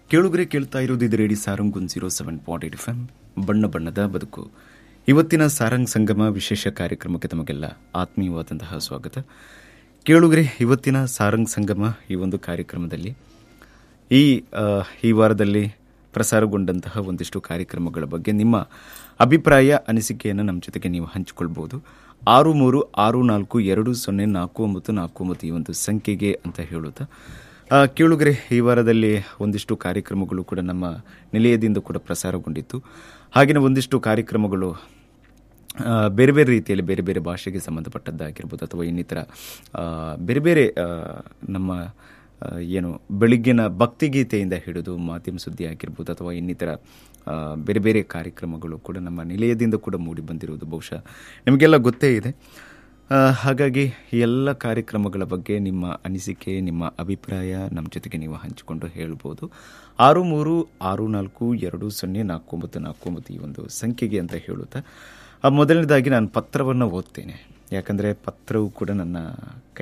ಕೇಳುಗರೆ ಕೇಳ್ತಾ ಇರೋದು ಇದು radio Sarang one zero seven point eight F M ಬಣ್ಣ ಬಣ್ಣದ ಬದುಕು ಇವತ್ತಿನ ಸಾರಂಗ್ ಸಂಗಮ ವಿಶೇಷ ಕಾರ್ಯಕ್ರಮಕ್ಕೆ ತಮಗೆಲ್ಲ ಆತ್ಮೀಯವಾದಂತಹ ಸ್ವಾಗತ ಕೇಳುಗರೆ ಇವತ್ತಿನ ಸಾರಂಗ್ ಸಂಗಮ ಈ ಒಂದು ಕಾರ್ಯಕ್ರಮದಲ್ಲಿ ಈ ಆ, ಈ ವಾರದಲ್ಲಿ ಪ್ರಸಾರಗೊಂಡಂತಹ ಒಂದಿಷ್ಟು ಕಾರ್ಯಕ್ರಮಗಳ ಬಗ್ಗೆ ನಿಮ್ಮ ಅಭಿಪ್ರಾಯ ಅನಿಸಿಕೆಯನ್ನು ನಮ್ಮ ಜೊತೆಗೆ ನೀವು ಹಂಚಿಕೊಳ್ಬೋದು ಆರು ಮೂರು ಆರು ನಾಲ್ಕು ಎರಡು ಸೊನ್ನೆ ನಾಲ್ಕು ಒಂಬತ್ತು ನಾಲ್ಕು ಒಂಬತ್ತು ಈ ಒಂದು ಸಂಖ್ಯೆಗೆ ಅಂತ ಹೇಳುತ್ತಾ ಆ, ಕೇಳುಗರೆ ಈ ವಾರದಲ್ಲಿ ಒಂದಿಷ್ಟು ಕಾರ್ಯಕ್ರಮಗಳು ಕೂಡ ನಮ್ಮ ನಿಲಯದಿಂದ ಕೂಡ ಪ್ರಸಾರಗೊಂಡಿತ್ತು ಹಾಗೆಯೇ ಒಂದಿಷ್ಟು ಕಾರ್ಯಕ್ರಮಗಳು ಆ, ಬೇರೆ ಬೇರೆ ರೀತಿಯಲ್ಲಿ ಬೇರೆ ಬೇರೆ ಭಾಷೆಗೆ ಸಂಬಂಧಪಟ್ಟದ್ದಾಗಿರ್ಬೋದು ಅಥವಾ ಇನ್ನಿತರ ಆ, ಬೇರೆ ಬೇರೆ ಆ, ನಮ್ಮ ಆ, ಏನು ಬೆಳಿಗ್ಗಿನ ಭಕ್ತಿಗೀತೆಯಿಂದ ಹಿಡಿದು ಮಾಧ್ಯಮ ಸುದ್ದಿ ಆಗಿರ್ಬೋದು ಅಥವಾ ಇನ್ನಿತರ ಆ, ಬೇರೆ ಬೇರೆ ಕಾರ್ಯಕ್ರಮಗಳು ಕೂಡ ನಮ್ಮ ನಿಲಯದಿಂದ ಕೂಡ ಮೂಡಿ ಬಂದಿರುವುದು ಬಹುಶಃ ನಿಮಗೆಲ್ಲ ಗೊತ್ತೇ ಇದೆ ಆ, ಹಾಗಾಗಿ ಈ ಎಲ್ಲ ಕಾರ್ಯಕ್ರಮಗಳ ಬಗ್ಗೆ ನಿಮ್ಮ ಅನಿಸಿಕೆ ನಿಮ್ಮ ಅಭಿಪ್ರಾಯ ನಮ್ಮ ಜೊತೆಗೆ ನೀವು ಹಂಚಿಕೊಂಡು ಹೇಳ್ಬೋದು ಆರು ಮೂರು ಆರು ನಾಲ್ಕು ಎರಡು ಸೊನ್ನೆ ನಾಲ್ಕು ಒಂಬತ್ತು ನಾಲ್ಕು ಒಂಬತ್ತು ಈ ಒಂದು ಸಂಖ್ಯೆಗೆ ಅಂತ ಹೇಳುತ್ತಾ ಆ, ಮೊದಲನೇದಾಗಿ ನಾನು ಪತ್ರವನ್ನು ಓದ್ತೇನೆ ಯಾಕಂದರೆ ಪತ್ರವು ಕೂಡ ನನ್ನ